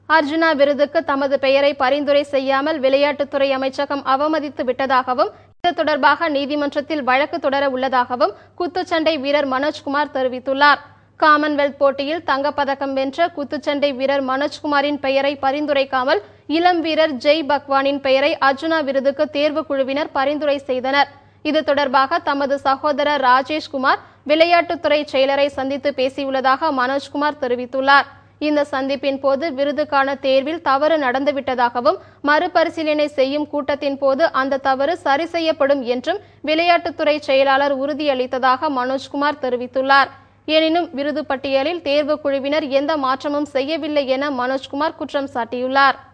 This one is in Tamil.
அர்ஜுனா விருதுக்கு தமது பெயரை பரிந்துரை செய்யாமல் விளையாட்டுத்துறை அமைச்சகம் அவமதித்து விட்டதாகவும் இது தொடர்பாக நீதிமன்றத்தில் வழக்கு தொடர உள்ளதாகவும் குத்துச்சண்டை வீரர் மனோஜ்குமார் தெரிவித்துள்ளார் காமன்வெல்த் போட்டியில் தங்கப்பதக்கம் வென்ற குத்துச்சண்டை வீரர் மனோஜ்குமாரின் பெயரை பரிந்துரைக்காமல் இளம் வீரர் ஜெய் பக்வானின் பெயரை அர்ஜுனா விருதுக்கு தேர்வு குழுவினர் பரிந்துரை செய்தனர் இது தொடர்பாக தமது சகோதரர் ராஜேஷ்குமார் விளையாட்டுத்துறை செயலரை சந்தித்து பேசியுள்ளதாக மனோஜ்குமார் தெரிவித்துள்ளார் இந்த சந்திப்பின் போது விருதுக்கான தேர்வில் தவறு நடந்துவிட்டதாகவும் மறுபரிசீலனை செய்யும் கூட்டத்தின் போது அந்த தவறு சரி செய்யப்படும் என்றும் விளையாட்டுத்துறை செயலாளர் உறுதியளித்ததாக மனோஜ்குமார் தெரிவித்துள்ளார் எனினும் விருது பட்டியலில் தேர்வு குழுவினர் எந்த மாற்றமும் செய்யவில்லை என மனோஜ்குமார் குற்றம் சாட்டியுள்ளார்